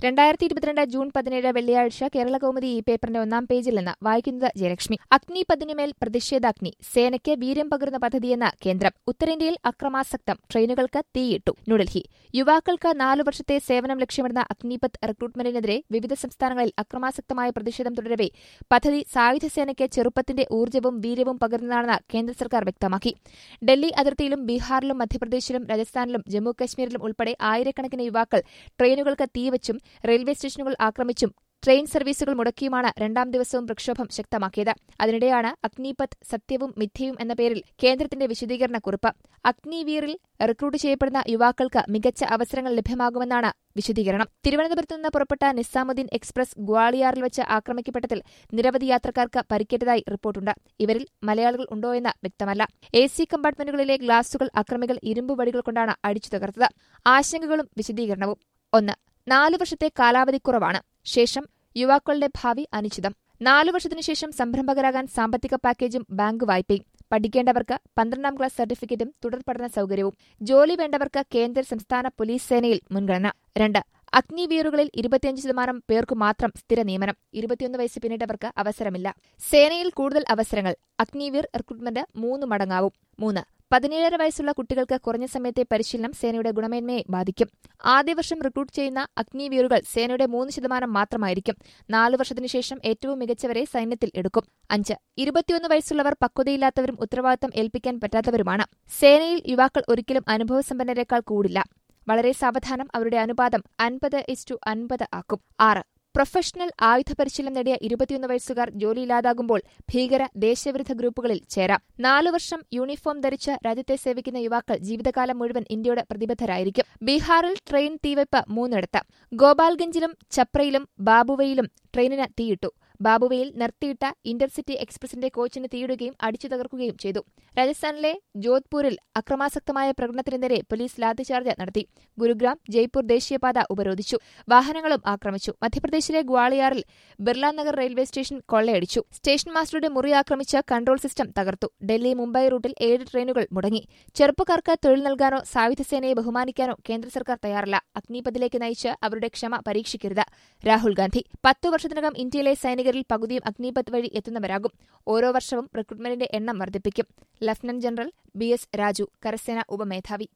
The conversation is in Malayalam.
രണ്ടായിരത്തി ഇരുപത്തിരണ്ട് ജൂൺ പതിനേഴ് വെള്ളിയാഴ്ച കേരള കൗമുദി ഈ പേപ്പറിന്റെ ഒന്നാം പേജിൽ നിന്ന് വായിക്കുന്നത് ജയലക്ഷ്മി അഗ്നി പതിനുമേൽ പ്രതിഷേധാഗ്നി സേനയ്ക്ക് വീര്യം പകരുന്ന പദ്ധതിയെന്ന് കേന്ദ്രം ഉത്തരേന്ത്യയിൽ അക്രമാസക്തം ട്രെയിനുകൾക്ക് തീയിട്ടു ന്യൂഡൽഹി യുവാക്കൾക്ക് നാലു വർഷത്തെ സേവനം ലക്ഷ്യമിടുന്ന അഗ്നിപത് റിക്രൂട്ട്മെന്റിനെതിരെ വിവിധ സംസ്ഥാനങ്ങളിൽ അക്രമാസക്തമായ പ്രതിഷേധം തുടരവെ പദ്ധതി സായുധ സേനയ്ക്ക് ചെറുപ്പത്തിന്റെ ഊർജ്ജവും വീര്യവും പകരുന്നതാണെന്ന് കേന്ദ്ര സർക്കാർ വ്യക്തമാക്കി ഡൽഹി അതിർത്തിയിലും ബീഹാറിലും മധ്യപ്രദേശിലും രാജസ്ഥാനിലും ജമ്മു കശ്മീരിലും ഉൾപ്പെടെ ആയിരക്കണക്കിന് യുവാക്കൾ ട്രെയിനുകൾക്ക് തീവച്ചും റെയിൽവേ സ്റ്റേഷനുകൾ ആക്രമിച്ചും ട്രെയിൻ സർവീസുകൾ മുടക്കിയുമാണ് രണ്ടാം ദിവസവും പ്രക്ഷോഭം ശക്തമാക്കിയത് അതിനിടെയാണ് അഗ്നിപത് സത്യവും മിഥ്യയും എന്ന പേരിൽ കേന്ദ്രത്തിന്റെ വിശദീകരണ കുറിപ്പ് അഗ്നിവീറിൽ റിക്രൂട്ട് ചെയ്യപ്പെടുന്ന യുവാക്കൾക്ക് മികച്ച അവസരങ്ങൾ ലഭ്യമാകുമെന്നാണ് വിശദീകരണം തിരുവനന്തപുരത്ത് നിന്ന് പുറപ്പെട്ട നിസാമുദ്ദീൻ എക്സ്പ്രസ് ഗ്വാളിയാറിൽ വെച്ച് ആക്രമിക്കപ്പെട്ടതിൽ നിരവധി യാത്രക്കാർക്ക് പരിക്കേറ്റതായി റിപ്പോർട്ടുണ്ട് ഇവരിൽ മലയാളികൾ ഉണ്ടോയെന്ന് വ്യക്തമല്ല എ സി കമ്പാർട്ട്മെന്റുകളിലെ ഗ്ലാസുകൾ അക്രമികൾ ഇരുമ്പ് വടികൾ കൊണ്ടാണ് അടിച്ചു തകർത്തത് ആശങ്കകളും വിശദീകരണവും ഒന്ന് നാലു വർഷത്തെ കാലാവധി കുറവാണ് ശേഷം യുവാക്കളുടെ ഭാവി അനിശ്ചിതം നാലു വർഷത്തിനുശേഷം സംരംഭകരാകാൻ സാമ്പത്തിക പാക്കേജും ബാങ്ക് വായ്പയും പഠിക്കേണ്ടവർക്ക് പന്ത്രണ്ടാം ക്ലാസ് സർട്ടിഫിക്കറ്റും തുടർ പഠന സൌകര്യവും ജോലി വേണ്ടവർക്ക് കേന്ദ്ര സംസ്ഥാന പോലീസ് സേനയിൽ മുൻഗണന രണ്ട് അഗ്നിവീറുകളിൽ ഇരുപത്തിയഞ്ച് ശതമാനം പേർക്കു മാത്രം സ്ഥിര നിയമനം ഇരുപത്തിയൊന്ന് വയസ്സ് പിന്നിട്ടവർക്ക് അവസരമില്ല സേനയിൽ കൂടുതൽ അവസരങ്ങൾ അഗ്നിവീർ റിക്രൂട്ട്മെന്റ് മൂന്ന് മടങ്ങാവും മൂന്ന് പതിനേഴര വയസ്സുള്ള കുട്ടികൾക്ക് കുറഞ്ഞ സമയത്തെ പരിശീലനം സേനയുടെ ഗുണമേന്മയെ ബാധിക്കും ആദ്യ വർഷം റിക്രൂട്ട് ചെയ്യുന്ന അഗ്നിവീറുകൾ സേനയുടെ മൂന്ന് ശതമാനം മാത്രമായിരിക്കും നാലു വർഷത്തിനുശേഷം ഏറ്റവും മികച്ചവരെ സൈന്യത്തിൽ എടുക്കും അഞ്ച് ഇരുപത്തിയൊന്ന് വയസ്സുള്ളവർ പക്വതയില്ലാത്തവരും ഉത്തരവാദിത്തം ഏൽപ്പിക്കാൻ പറ്റാത്തവരുമാണ് സേനയിൽ യുവാക്കൾ ഒരിക്കലും അനുഭവസമ്പന്നരെക്കാൾ കൂടില്ല വളരെ സാവധാനം അവരുടെ അനുപാതം അൻപത് ഇസ്റ്റു അൻപത് ആക്കും ആറ് പ്രൊഫഷണൽ ആയുധ പരിശീലനം നേടിയ ഇരുപത്തിയൊന്ന് വയസ്സുകാർ ജോലിയില്ലാതാകുമ്പോൾ ഭീകര ദേശവിരുദ്ധ ഗ്രൂപ്പുകളിൽ ചേരാം നാലു വർഷം യൂണിഫോം ധരിച്ച് രാജ്യത്തെ സേവിക്കുന്ന യുവാക്കൾ ജീവിതകാലം മുഴുവൻ ഇന്ത്യയുടെ പ്രതിബദ്ധരായിരിക്കും ബീഹാറിൽ ട്രെയിൻ തീവയ്പ് മൂന്നിടത്ത് ഗോപാൽഗഞ്ചിലും ചപ്രയിലും ബാബുവയിലും ട്രെയിനിന് തീയിട്ടു ബാബുവയിൽ നിർത്തിയിട്ട ഇന്റർസിറ്റി എക്സ്പ്രസിന്റെ കോച്ചിന് തീയിടുകയും അടിച്ചു തകർക്കുകയും ചെയ്തു രാജസ്ഥാനിലെ ജോധ്പൂരിൽ അക്രമാസക്തമായ പ്രകടനത്തിന് നേരെ പോലീസ് ലാത്തിചാർജ് നടത്തി ഗുരുഗ്രാം ജയ്പൂർ ദേശീയപാത ഉപരോധിച്ചു വാഹനങ്ങളും ആക്രമിച്ചു മധ്യപ്രദേശിലെ ഗ്വാളിയാറിൽ ബിർല നഗർ റെയിൽവേ സ്റ്റേഷൻ കൊള്ളയടിച്ചു സ്റ്റേഷൻ മാസ്റ്ററുടെ മുറി ആക്രമിച്ച് കൺട്രോൾ സിസ്റ്റം തകർത്തു ഡൽഹി മുംബൈ റൂട്ടിൽ ഏഴ് ട്രെയിനുകൾ മുടങ്ങി ചെറുപ്പക്കാർക്ക് തൊഴിൽ നൽകാനോ സായുധസേനയെ ബഹുമാനിക്കാനോ കേന്ദ്ര സർക്കാർ തയ്യാറല്ല അഗ്നിപഥിലേക്ക് നയിച്ച് അവരുടെ ക്ഷമ പരീക്ഷിക്കരുത് രാഹുൽ ഗാന്ധി പത്തു വർഷത്തിനകം ഇന്ത്യയിലെ സൈനികരിൽ പകുതിയും അഗ്നിപത് വഴി എത്തുന്നവരാകും ഓരോ വർഷവും റിക്രൂട്ട്മെന്റിന്റെ എണ്ണം വർദ്ധിപ്പിക്കും lieutenant general B S Raju കരസേന ഉപമേധാവി